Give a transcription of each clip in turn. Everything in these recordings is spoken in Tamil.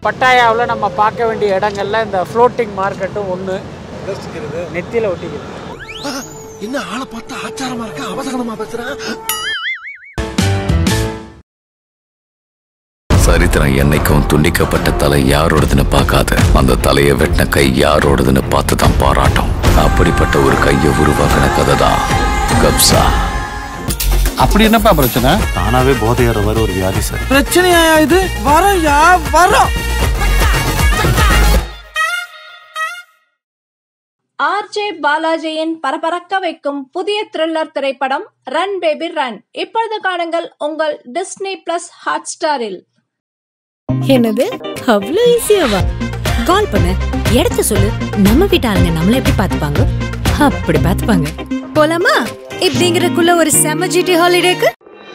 பட்டாயாவில் நம்ம பார்க்க வேண்டிய இடங்கள்ல இந்த ஃப்ளோட்டிங் மார்க்கெட்டும் ஒன்று நெத்தியில் ஒட்டிக்குது என்ன ஆளை பார்த்தா ஆச்சாரமா இருக்கா அவசகனமா பேசுறேன் சரித்திரம் என்னைக்கும் துண்டிக்கப்பட்ட தலை யாரோடதுன்னு பார்க்காத அந்த தலையை வெட்டின கை யாரோடதுன்னு பார்த்து தான் பாராட்டும் அப்படிப்பட்ட ஒரு கையை உருவாக்கின கதை தான் கப்சா அப்படி என்னப்பா பிரச்சனை தானாவே போதையற வர ஒரு வியாதி சார் பிரச்சனையா இது வரோம்யா வரோம் ஆர்ஜே பாலாஜியின் பரபரக்க வைக்கும் புதிய த்ரில்லர் திரைப்படம் ரன் பேபி ரன் இப்பொழுது காணுங்கள் உங்கள் டிஸ்னி பிளஸ் ஹாட் ஸ்டாரில் என்னது அவ்வளோ ஈஸியாவா கால் பண்ணு இடத்த சொல்லு நம்ம வீட்டு ஆளுங்க நம்மள எப்படி பார்த்துப்பாங்க அப்படி பார்த்துப்பாங்க போலாமா இப்படிங்கிறதுக்குள்ள ஒரு செம ஜிடி ஹாலிடேக்கு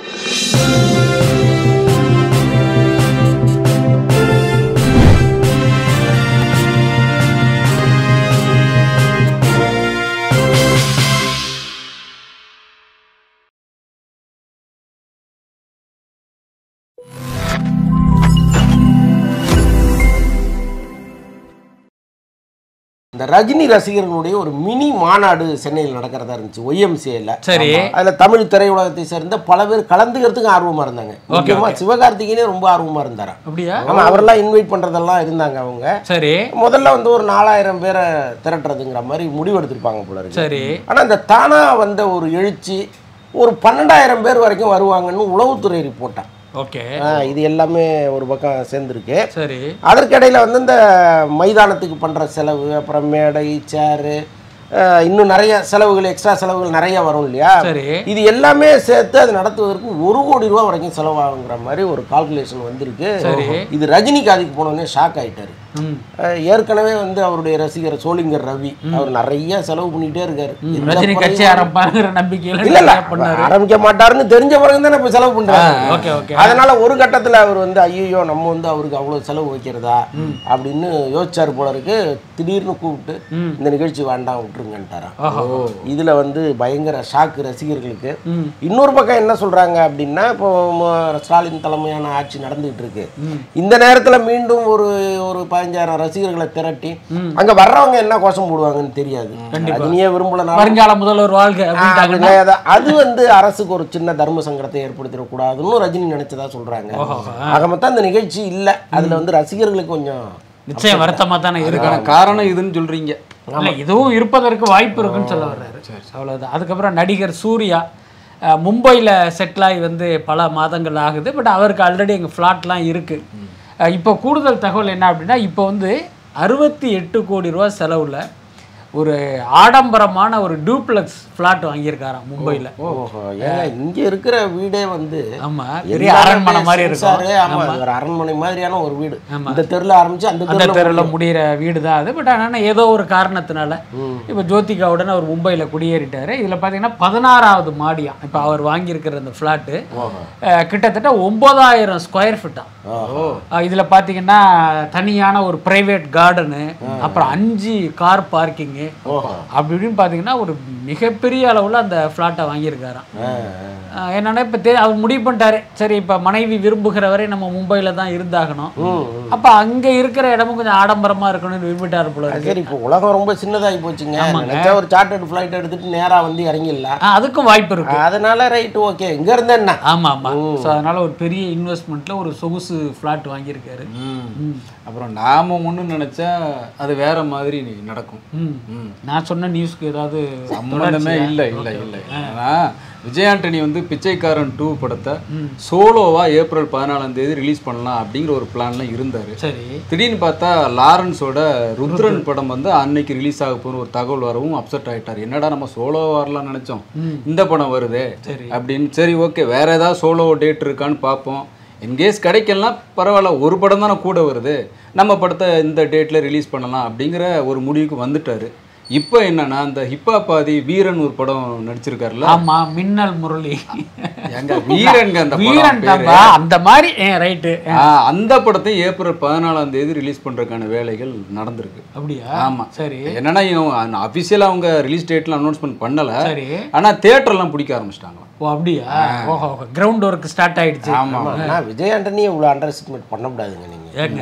இந்த ரஜினி ரசிகர்களுடைய ஒரு மினி மாநாடு சென்னையில் நடக்கிறதா இருந்துச்சு ஒய்எம்சிஏல சரி. அதுல தமிழ் திரையுலகத்தை சேர்ந்த பல பேர் கலந்துக்கிறதுக்கு ஆர்வமா இருந்தாங்க முக்கியமா சிவகார்த்திகேயனே ரொம்ப ஆர்வமா இருந்தாராம் அப்படியா ஆமா அவரெல்லாம் இன்வைட் பண்றதெல்லாம் இருந்தாங்க அவங்க சரி முதல்ல வந்து ஒரு நாலாயிரம் பேரை திரட்டுறதுங்கிற மாதிரி முடிவெடுத்திருப்பாங்க போல இருக்கு சரி ஆனா இந்த தானா வந்த ஒரு எழுச்சி ஒரு பன்னெண்டாயிரம் பேர் வரைக்கும் வருவாங்கன்னு உளவுத்துறை ரிப்போர்ட்டா ஓகே இது எல்லாமே ஒரு பக்கம் சேர்ந்துருக்கு சரி அதற்கிடையில் வந்து இந்த மைதானத்துக்கு பண்ணுற செலவு அப்புறம் மேடை சேரு அஹ், இன்னும் நிறைய செலவுகள் எக்ஸ்ட்ரா செலவுகள் நிறைய வரும் இல்லையா சரி. இது எல்லாமே சேர்த்து அது நடத்துவதற்கு ஒரு கோடி ரூபா வரைக்கும் செலவாகுங்கிற மாதிரி ஒரு கால்குலேஷன் வந்திருக்கு சரி. இது ரஜினிக்கு அதுக்கு போனோடனே ஷாக் ஆயிட்டாரு ம் அஹ், ஏற்கனவே வந்து அவருடைய ரசிகர் சோளிங்கர் ரவி அவர் நிறைய செலவு பண்ணிட்டே இருக்காரு எந்த ரஜினி கட்சி குறையும் ஆரம்பிப்பாங்கிற நம்பிக்கையில இல்ல இல்ல நிறைய பண்ணாரு ஆரம்பிக்க மாட்டாருன்னு தெரிஞ்ச பிறகு தானே இப்ப செலவு பண்றாரு ஓகே ஓகே அதனால ஒரு கட்டத்துல அவர் வந்து ஐயோ நம்ம வந்து அவருக்கு அவ்வளவு செலவு வைக்கிறதா அப்படின்னு யோசிச்சாரு போல இருக்கு திடீர்னு கூப்பிட்டு இந்த நிகழ்ச்சி வேண்டாம் விட்டுருங்கன்ட்டாராம் இதுல வந்து பயங்கர ஷாக்கு ரசிகர்களுக்கு இன்னொரு பக்கம் என்ன சொல்றாங்க அப்படின்னா இப்போ ம- ஸ்டாலின் தலைமையான ஆட்சி நடந்துகிட்டு இருக்கு இந்த நேரத்துல மீண்டும் ஒரு ஒரு பதினஞ்சாயிரம் ரசிகர்களை திரட்டி அங்க வர்றவங்க என்ன கோஷம் போடுவாங்கன்னு தெரியாது ரஜினியே விரும்பலனாலும் வருங்கால முதல்வர் வாழ்க அப்படின்ட்டாங்கன்னா அப்படின்னா அது- அது வந்து அரசுக்கு ஒரு சின்ன தர்ம சங்கடத்தை ஏற்படுத்திடக்கூடாதுன்னு ரஜினி நினைச்சதா சொல்றாங்க ஆக மொத்தம் அந்த நிகழ்ச்சி இல்ல அதுல வந்து ரசிகர்களுக்கு கொஞ்சம் நிச்சயம் வருத்தமா தானே அதுக்கான இருக்கு காரணம் இதுன்னு சொல்றீங்க இல்ல இதுவும் இருப்பதற்கு வாய்ப்பு இருக்குன்னு சொல்ல வர்றாரு அவ்வளவுதான் அதுக்கப்புறம் நடிகர் சூர்யா அஹ், மும்பைல செட்டில் ஆகி வந்து பல மாதங்கள் ஆகுது பட் அவருக்கு ஆல்ரெடி எங்கள் ஃப்ளாட்லாம் இருக்கு அஹ், இப்போ கூடுதல் தகவல் என்ன அப்படின்னா இப்போ வந்து அறுபத்தி எட்டு கோடி ரூபா செலவுல ஒரு ஆடம்பரமான ஒரு டூப்ளெக்ஸ் ஃப்ளாட் வாங்கியிருக்காராம் மும்பையில் ஓஹோ ஏங்க இங்க இருக்கிற வீடே வந்து ஆமா பெரிய எல்லாமே அரண்மனை மாதிரி சென்சாரு, இருக்கும் ஆமா ஒரு அரண்மனை மாதிரியான ஒரு வீடு ஆமா. இந்த தெருல ஆரம்பிச்சு அந்த அந்த தெருல தெருவில் முடியிற வீடு தான் அது பட் ஆனால் ஏதோ ஒரு காரணத்தினால இப்போ ஜோதிகாவுடன் அவர் மும்பையில் குடியேறிட்டாரு இதில் பார்த்தீங்கன்னா பதினாறாவது மாடியா இப்போ அவர் வாங்கியிருக்கிற அந்த ஃப்ளாட்டு கிட்டத்தட்ட ஒன்பதாயிரம் ஸ்கொயர் ஃபீட்டா இதில் பார்த்தீங்கன்னா தனியான ஒரு பிரைவேட் கார்டனு அப்புறம் அஞ்சு கார் பார்க்கிங்கு அப்படி இப்படின்னு பார்த்தீங்கன்னா ஒரு மிகப்பெரிய அளவில் அந்த ஃப்ளாட்டை வாங்கியிருக்காராம் அஹ் என்னன்னா இப்போ தெ அவர் முடிவு பண்ணிட்டாரு சரி இப்போ மனைவி விரும்புகிற வரை நம்ம மும்பையில் தான் இருந்தாகணும் அப்போ அங்கே இருக்கிற இடமும் கொஞ்சம் ஆடம்பரமாக இருக்கணும்னு விரும்பிட்டார் போல இருக்கு சரி இப்போ உலகம் ரொம்ப சின்னதாகி போச்சுங்க நினைச்சா ஒரு சார்ட்டர்ட் ஃபிளைட் எடுத்துட்டு நேரா வந்து இறங்கிடலாம் ஆ, அதுக்கும் வாய்ப்பு இருக்கு அதனால ரைட் ஓகே இங்க இருந்த என்ன ஆமா ஆமா ஸோ அதனால ஒரு பெரிய இன்வெஸ்ட்மெண்ட்ல ஒரு சொகுசு ஃப்ளாட் வாங்கியிருக்காரு ம். அப்புறம் நாம ஒண்ணு நினைச்சா அது வேற மாதிரி நடக்கும் ம். நான் சொன்ன நியூஸ்க்கு ஏதாவது சம்பந்தமே இல்ல இல்ல இல்ல ஆனா விஜய் ஆண்டனி வந்து பிச்சைக்காரன் டூ படத்தை சோலோவா ஏப்ரல் பதினாலாம் தேதி ரிலீஸ் பண்ணலாம் அப்படிங்கிற ஒரு பிளான்ல இருந்தாரு சரி திடீர்னு பார்த்தா லாரன்ஸோட ருத்ரன் படம் வந்து அன்னைக்கு ரிலீஸ் ஆக போகிற ஒரு தகவல் வரவும் அப்செட் ஆயிட்டார் என்னடா நம்ம சோலோ வரலாம் நினைச்சோம் இந்த படம் வருதே சரி. அப்படின்னு சரி ஓகே வேற ஏதாவது சோலோ டேட் இருக்கான்னு பார்ப்போம் இன்கேஸ் கிடைக்கலாம் பரவாயில்ல ஒரு படம் தானே கூட வருது நம்ம படத்தை இந்த டேட்ல ரிலீஸ் பண்ணலாம் அப்படிங்கிற ஒரு முடிவுக்கு வந்துட்டாரு இப்போ என்னன்னா அந்த ஹிப்பாபாதி வீரன் ஒரு படம் நடிச்சிருக்காருல்ல ஆமா மின்னல் முரளி எங்க வீரன்ங்க அந்த வீரன் படம் பேரு. தான்பா அந்த மாதிரி ரைட்டு ஆ, அந்த படத்தை ஏப்ரல் பதினாலாம் தேதி ரிலீஸ் பண்றதுக்கான வேலைகள் நடந்திருக்கு அப்படியா ஆமா சரி என்னன்னா அபிஷியலா அவங்க ரிலீஸ் டேட்ல அனௌன்ஸ்மெண்ட் பண்ணல சரி ஆனா தியேட்டர்லாம் பிடிக்க ஆரம்பிச்சிட்டாங்க ஓ அப்படியா ஓஹோ கிரவுண்ட் ஒர்க் ஸ்டார்ட் ஆயிடுச்சு ஆமா ஆனா விஜய் ஆண்டனி இவ்வளவு அண்டர் எஸ்டிமேட் பண்ணக்கூடாதுங்க நீங்க ஏங்க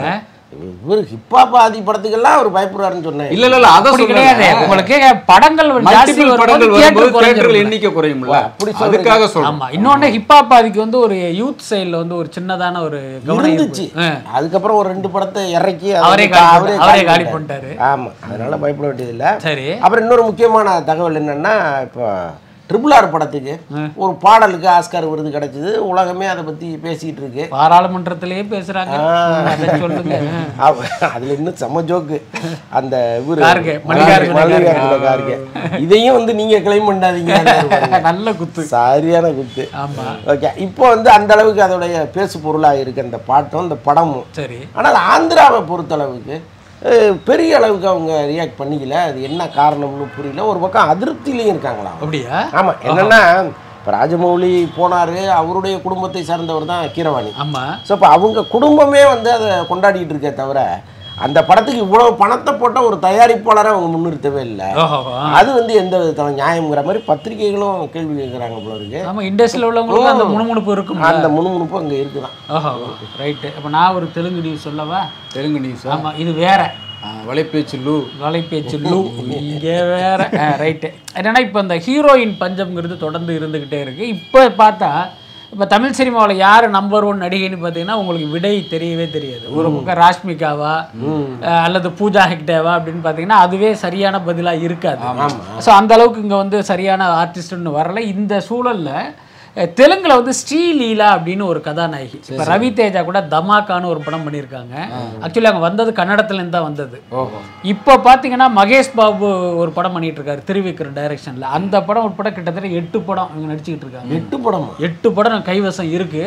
இவர் ஹிப்பாப் ஆதி படத்துக்கெல்லாம் அவர் பயப்படுறாருன்னு சொன்னேன் இல்ல இல்ல இல்ல அதான் அப்படி கிடையாது சொல்றேன் உங்களுக்கு படங்கள் ஜாஸ்தி மல்டிபிள் வரும்போது படங்கள் theatre வரும்போது குறைஞ்சிரும். தேட்டர்கள் எண்ணிக்கை குறையும்ல அப்படி சொல்றீங்க. அதுக்காக சொல்றேன் ஆமா இன்னொன்னு ஹிப்ஹாப் ஆதிக்கு வந்து ஒரு யூத் சைடுல வந்து ஒரு சின்னதான ஒரு கவனம் இருந்துச்சு இருக்கு. ஆ. அதுக்கப்புறம் ஒரு ரெண்டு படத்தை இறக்கி அதை அவரே வந்து காலி அவரே பண்ண- அவரே காலி காலி பண்ணிட்டாரு. பண்ணிட்டாரு. ஆமா அதனால பயப்பட வேண்டியதில்லை சரி அப்புறம் இன்னொரு முக்கியமான தகவல் என்னன்னா இப்போ ட்ரிபிள் ஆர் படத்துக்கு ஒரு பாடலுக்கு ஆஸ்கார் விருது கிடைச்சது உலகமே அதை பத்தி பேசிக்கிட்டு இருக்கு பாராளுமன்றத்திலேயே பேசுறாங்க அதை சொல்லுங்க அவ- அதுல இன்னும் செம்ம ஜோக்கு அந்த இவரு கார்கே, மல்லிகார்ஜுன மல்லிகார்ஜுன கார்கே இதையும் வந்து நீங்க கிளைம் பண்ணாதீங்க நல்ல குத்து சரியான குத்து ஆமா ஓகே இப்போ வந்து அந்த அளவுக்கு அதோடைய பேசு பொருளா இருக்கு அந்த பாட்டும் இந்த படமும் சரி ஆனால் ஆந்திராவை பொறுத்தளவுக்கு அஹ், பெரிய அளவுக்கு அவங்க ரியாக்ட் பண்ணிக்கல அது என்ன காரணம்னு புரியல ஒரு பக்கம் அதிருப்தியிலையும் இருக்காங்களா அப்படியா ஆமா என்னன்னா இப்போ ராஜமௌழி போனாரு அவருடைய குடும்பத்தை சார்ந்தவர் தான் கீரவாணி ஆமா ஸோ இப்போ அவங்க குடும்பமே வந்து அதை கொண்டாடிட்டு இருக்கே தவிர அந்த படத்துக்கு இவ்வளவு பணத்தை போட்ட ஒரு தயாரிப்பாளரை அவங்க முன்னிறுத்தவே இல்லை ஓஹோ ஆ. அது வந்து எந்த விதத்துல நியாயங்கிற மாதிரி பத்திரிகைகளும் கேள்வி கேட்குறாங்க போல இருக்கு ஆமா இண்டஸ்ட்ரியில் உள்ளவங்களுக்கு அந்த முணுமுணுப்பு இருக்கும் அந்த முணுமுணுப்பு அங்கே இருக்குதான் ஓஹோ ரைட்டு அப்போ நான் ஒரு தெலுங்கு நியூஸ் சொல்லவா தெலுங்கு நியூஸ் ஆமா இது வேற வலைப்பேச்சு லூ வலைபேச்சு லூ இங்கே வேற ரைட்டு என்னன்னா இப்போ இந்த ஹீரோயின் பஞ்சம்ங்கிறது தொடர்ந்து இருந்துக்கிட்டே இருக்கு இப்போ பார்த்தா இப்போ தமிழ் சினிமாவில் யார் நம்பர் ஒன் நடிகைன்னு பார்த்தீங்கன்னா உங்களுக்கு விடை தெரியவே தெரியாது ஒரு பக்கம் ராஷ்மிகாவா அஹ், அல்லது பூஜா ஹெக்டேவா அப்படின்னு பார்த்தீங்கன்னா அதுவே சரியான பதிலாக இருக்காது ஸோ அந்த அளவுக்கு இங்கே வந்து சரியான ஆர்டிஸ்ட்னு வரல இந்த சூழல்ல அஹ், தெலுங்குல வந்து ஸ்ரீலீலா அப்படின்னு ஒரு கதாநாயகி இப்போ ரவி தேஜா கூட தமாக்கான்னு ஒரு படம் பண்ணியிருக்காங்க ஆக்சுவலி அவங்க வந்தது கன்னடத்துலேருந்து தான் வந்தது இப்போ பார்த்தீங்கன்னா மகேஷ் பாபு ஒரு படம் பண்ணிட்டு இருக்காரு திருவிக்ரம் டைரக்ஷன்ல அந்த படம் உட்பட கிட்டத்தட்ட எட்டு படம் இவங்க நடிச்சுக்கிட்டு இருக்காங்க எட்டு படமா எட்டு படம் கைவசம் இருக்கு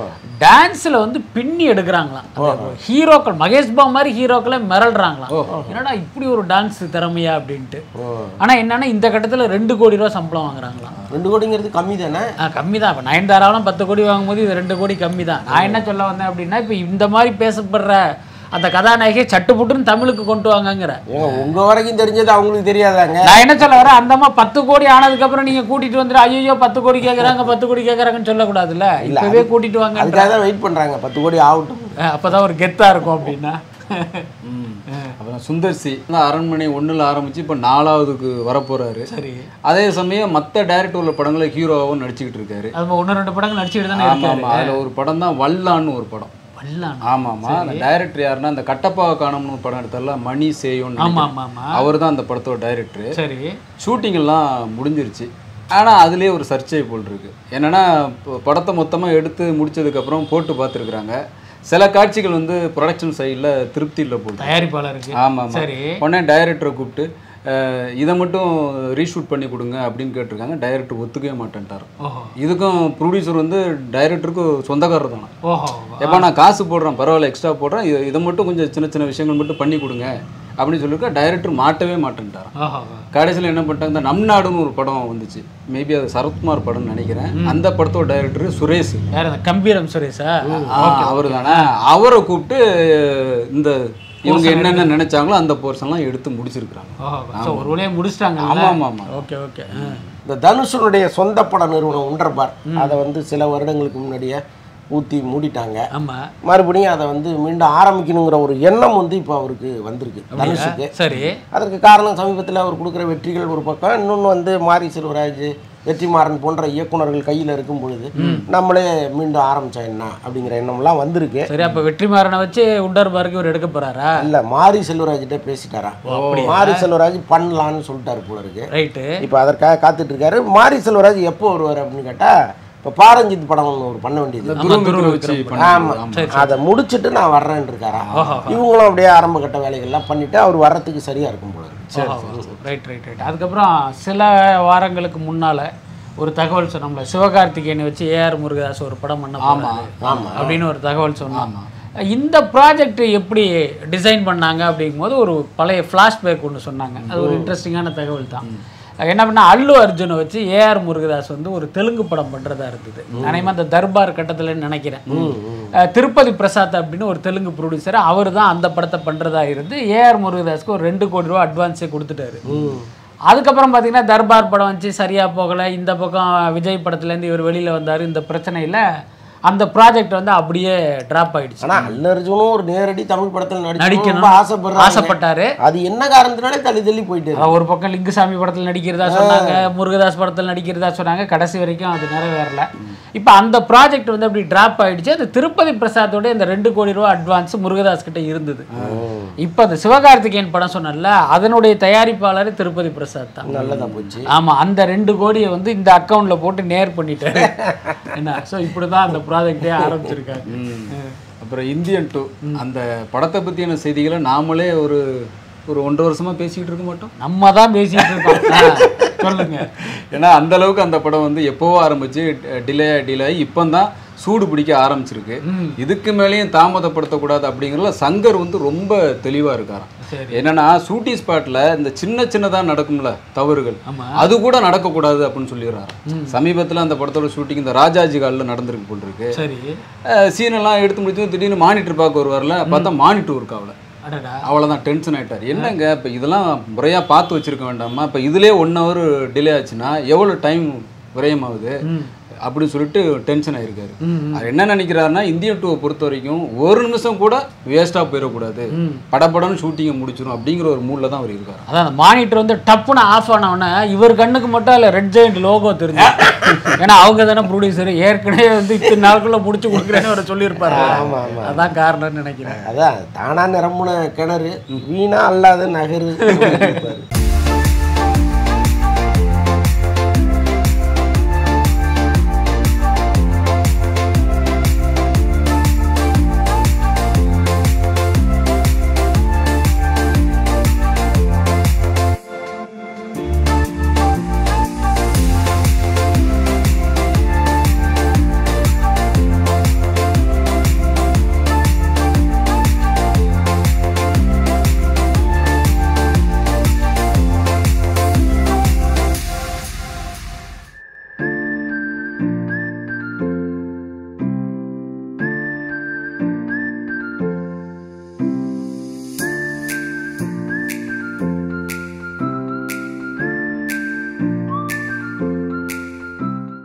டான்ஸ்ல வந்து பின்னி எடுக்கிறாங்களாம் அந்த ஹீரோக்கள் மகேஷ் பாபு மாதிரி ஹீரோக்களை மிரள்றாங்களாம் என்னடா இப்படி ஒரு டான்ஸ் திறமையா அப்படின்ட்டு ஆனா என்னன்னா இந்த கட்டத்துல ரெண்டு கோடி ரூபா சம்பளம் வாங்குறாங்களாம் ரெண்டு கோடிங்கிறது கம்மி தானே கம்மி தான் இப்போ நயன்தாராவெலாம் பத்து கோடி வாங்கும்போது இது ரெண்டு கோடி கம்மி தான் நான் என்ன சொல்ல வந்தேன் அப்படின்னா இப்போ இந்த மாதிரி பேசப்படுற அந்த கதாநாயகியை சட்டு புட்டுன்னு தமிழுக்கு கொண்டு வாங்கங்கிற ஏங்க உங்க வரைக்கும் தெரிஞ்சது அவங்களுக்கு தெரியாதாங்க நான் என்ன சொல்ல வரேன் அந்த அம்மா பத்து கோடி ஆனதுக்கப்புறம் நீங்க கூட்டிட்டு வந்துட்டு ஐயோ பத்து கோடி கேட்குறாங்க பத்து கோடி கேட்குறாங்கன்னு சொல்லக்கூடாதுல்ல இப்பவே கூட்டிட்டு வாங்க அதுக்காக தான் வெயிட் பண்றாங்க பத்து கோடி ஆகட்டும் அப்பதான் ஒரு கெத்தா இருக்கும் அப்படின்னா அப்புறம் சுந்தர்சி அரண்மனை ஒண்ணுல ஆரம்பிச்சு இப்போ நாலாவதுக்கு வரப்போறாரு சரி அதே சமயம் மற்ற டைரக்டர் உள்ள படங்களை ஹீரோவாகவும் நடிச்சுக்கிட்டு இருக்காரு அது ஒன்று ரெண்டு படங்கள் நடிச்சுட்டு தானே ஆமா இருக்காரு ஆமா அதுல ஒரு படம் தான் வல்லான்னு ஒரு படம் வல்லான் ஆமாமா அந்த டைரக்டர் யாருன்னா அந்த கட்டப்பா காணம்னு ஒரு படம் எடுத்தால மணி சேயோன் ஆமா ஆமா ஆமா அவர் தான் அந்த படத்தோட டைரக்டர் சரி ஷூட்டிங் எல்லாம் முடிஞ்சிருச்சு ஆனா அதுலயே ஒரு சர்ச்சை போல் இருக்கு என்னன்னா இப்போ படத்தை மொத்தமா எடுத்து முடிச்சதுக்கப்புறம் போட்டு பார்த்துருக்குறாங்க சில காட்சிகள் வந்து ப்ரொடக்ஷன் சைடில் திருப்தி இல்லை போல் தயாரிப்பாளருக்கு ஆமா ஆமா சரி உடனே டைரக்டரை கூப்பிட்டு அஹ், இதை மட்டும் ரீஷூட் பண்ணி கொடுங்க அப்படின்னு கேட்டிருக்காங்க டைரக்டர் ஒத்துக்கவே மாட்டேன்ட்டார் ஓஹோ இதுக்கும் ப்ரொடியூசர் வந்து டைரக்டருக்கு சொந்தக்காரர் தானே ஓஹோ எப்போ நான் காசு போடுறேன் பரவாயில்ல எக்ஸ்ட்ரா போடுறேன் இதை இதை மட்டும் கொஞ்சம் சின்ன சின்ன விஷயங்கள் மட்டும் பண்ணி கொடுங்க அப்படின்னு சொல்லியிருக்கா டைரக்டர் மாட்டவே மாட்டேன்ட்டாராம் ஓஹோ கடைசியில் என்ன பண்ணிட்டாங்க இந்த நம் நாடுன்னு ஒரு படம் வந்துச்சு மேபி அது சரத்குமார் படம்னு நினைக்கிறேன் அந்த படத்தோட டைரக்டர் சுரேஷ் வேற இந்த கம்பீரம் சுரேஷா அவர் தானே அவரை கூப்பிட்டு இந்த இவங்க என்னென்ன நினைச்சாங்களோ அந்த போர்ஷன்லாம் எடுத்து முடிச்சிருக்கிறாங்க ஓஹோ ஸோ ஒரு வழியாக முடிச்சிட்டாங்க ஆமா ஆமா ஆமா ஓகே ஓகே இந்த தனுஷனுடைய சொந்த பட நிறுவனம் உண்டர்பார் அதை வந்து சில வருடங்களுக்கு முன்னாடியே ஊற்றி மூடிட்டாங்க ஆமா மறுபடியும் அதை வந்து மீண்டும் ஆரம்பிக்கணுங்கிற ஒரு எண்ணம் வந்து இப்போ அவருக்கு வந்திருக்கு தனுஷுக்கு சரி அதற்கு காரணம் சமீபத்தில் அவர் கொடுக்குற வெற்றிகள் ஒரு பக்கம் இன்னொன்று வந்து மாரி செல்வராஜ் வெற்றிமாறன் போன்ற இயக்குனர்கள் கையில் இருக்கும் பொழுது நம்மளே மீண்டும் ஆரம்பிச்சா என்ன அப்படிங்கிற எண்ணம்லாம் வந்திருக்கு சரி அப்ப வெற்றிமாறனை வச்சு உண்டர் பார்க்கு இவர் எடுக்க போறாரா இல்ல மாரி செல்வராஜ்கிட்ட பேசிட்டாரா மாரி செல்வராஜ் பண்ணலான்னு சொல்லிட்டாரு போல இருக்கு ரைட்டு இப்போ அதற்காக காத்துட்டு இருக்காரு மாரி செல்வராஜ் எப்போ வருவார் அப்படின்னு கேட்டா இப்போ பாரஞ்சித் படம் ஒன்று ஒரு பண்ண வேண்டியது துருவ வச்சு ஆமா அதை முடிச்சிட்டு நான் வர்றேன்னு இருக்காரா இவங்களும் அப்படியே ஆரம்ப கட்ட வேலைகள்லாம் பண்ணிட்டு அவர் வர்றதுக்கு சரியா இருக்கும் போல இருக்கு ரைட் ரைட் ரைட் அதுக்கப்புறம் சில வாரங்களுக்கு முன்னால ஒரு தகவல் சொன்னோம்ல சிவகார்த்திகேயனை வச்சு ஏஆர் முருகதாஸ் ஒரு படம் பண்ண போறாரு அப்படின்னு ஒரு தகவல் சொன்னாங்க இந்த ப்ராஜெக்ட் எப்படி டிசைன் பண்ணாங்க அப்படிங்கும்போது ஒரு பழைய ஃப்ளாஷ்பேக் ஒன்று சொன்னாங்க அது ஒரு இன்ட்ரெஸ்டிங்கான தகவல் தான் என்ன பண்ணா அல்லு அர்ஜுனை வச்சு ஏஆர் முருகதாஸ் வந்து ஒரு தெலுங்கு படம் பண்றதா இருந்தது நினைமா அந்த தர்பார் கட்டத்துலன்னு நினைக்கிறேன் அஹ் திருப்பதி பிரசாத் அப்படின்னு ஒரு தெலுங்கு ப்ரொடியூசர் அவர் தான் அந்த படத்தை பண்றதா இருந்து ஏஆர் முருகதாஸ்க்கு ஒரு ரெண்டு கோடி ரூபா அட்வான்ஸே கொடுத்துட்டாரு அதுக்கப்புறம் பார்த்தீங்கன்னா தர்பார் படம் வந்துச்சு சரியா போகலை இந்த பக்கம் விஜய் படத்துலேருந்து இவர் வெளியில் வந்தார் இந்த பிரச்சனையில் அந்த ப்ராஜெக்ட் வந்து அப்படியே டிராப் ஆயிடுச்சு ஆனா அல்ல அர்ஜுனும் ஒரு நேரடி தமிழ் படத்துல நடிக்கணும் நடிக்கணும். ரொம்ப ஆசைப்படுறாங்க ஆசைப்பட்டாரு. அது என்ன காரணத்தினாலே தள்ளி தள்ளி போயிட்டு இருக்கு. அஹ் ஒரு பக்கம் லிங்குசாமி படத்தில் நடிக்கிறதா சொன்னாங்க முருகதாஸ் படத்தில் நடிக்கிறதா சொன்னாங்க கடைசி வரைக்கும் அது நிறைவேறல இப்போ அந்த ப்ராஜெக்ட் வந்து அப்படி டிராப் ஆயிடுச்சு அது திருப்பதி பிரசாத்தோட இந்த ரெண்டு கோடி ரூபா அட்வான்ஸ் முருகதாஸ் கிட்ட இருந்தது இப்போ அந்த சிவகார்த்திகேயன் படம் சொன்னல அதனுடைய தயாரிப்பாளர் திருப்பதி பிரசாத் தான் நல்லதா போச்சு ஆமா அந்த ரெண்டு கோடியை வந்து இந்த அக்கவுண்ட்ல போட்டு நேர் பண்ணிட்டாரு என்ன ஸோ இப்படிதான் அந்த ப்ராஜெக்டே ஆரம்பிச்சிருக்காங்க அப்புறம் இந்தியன் டூ அந்த படத்தை பற்றியான செய்திகளை நாமளே ஒரு ஒரு ஒன்றரை வருஷமா பேசிக்கிட்டு இருக்க மாட்டோம் நம்ம தான் பேசிட்டு இருக்கோம் ஆ, சொல்லுங்க ஏன்னா அந்த அளவுக்கு அந்த படம் வந்து எப்போவோ ஆரம்பிச்சு டிலே டிலே இப்போ தான் சூடு பிடிக்க ஆரம்பிச்சிருக்கு இதுக்கு மேலேயும் தாமதப்படுத்தக்கூடாது அப்படிங்கிறதுல சங்கர் வந்து ரொம்ப தெளிவாக இருக்காராம் என்னன்னா ஷூட்டிங் ஸ்பாட்ல இந்த சின்ன சின்னதா நடக்கும்ல தவறுகள் அது கூட நடக்கக்கூடாது அப்படின்னு சொல்லிடுறாரு சமீபத்துல அந்த படத்தோட ஷூட்டிங் இந்த ராஜாஜி காலில் நடந்திருக்கு போல் இருக்கு சரி சீன் எல்லாம் எடுத்து முடிச்சு திடீர்னு மானிட்டர் பார்க்க வருவார்ல பார்த்தா மானிட்டர் இருக்கு அவளை அடடா அவ்வளோதான் டென்ஷன் ஆயிட்டார் என்னங்க இப்போ இதெல்லாம் முறையாக பார்த்து வச்சிருக்க வேண்டாமா இப்போ இதுலேயே ஒன் ஹவர் டிலே ஆச்சுன்னா எவ்வளோ டைம் விரயமாகுது அப்படின்னு சொல்லிட்டு டென்ஷன் ஆயிருக்காரு அவர் என்ன நினைக்கிறாருன்னா இந்தியன் டூவை பொறுத்த வரைக்கும் ஒரு நிமிஷம் கூட வேஸ்ட்டாக போயிடக்கூடாது படப்படன்னு ஷூட்டிங்கை முடிச்சிடும் அப்படிங்கிற ஒரு மூடில் தான் அவர் இருக்கார் அதான் அந்த மானிட்டர் வந்து டப்புன்னு ஆஃப் ஆனவொடனே இவர் கண்ணுக்கு மட்டும் அதில் ரெட் ஜெயிண்ட் லோகோ தெரிஞ்சு ஏன்னா அவங்க தானே ப்ரொடியூசர் ஏற்கனவே வந்து இத்தனை நாளுக்குள்ள முடிச்சு கொடுக்குறேன்னு அவர் சொல்லியிருப்பாரு ஆமா, ஆமா. அதான் காரணம்னு நினைக்கிறேன் அதான் தானா நிரம்புன கிணறு வீணா அல்லாத நகரு அப்படின்னு இருப்பாரு.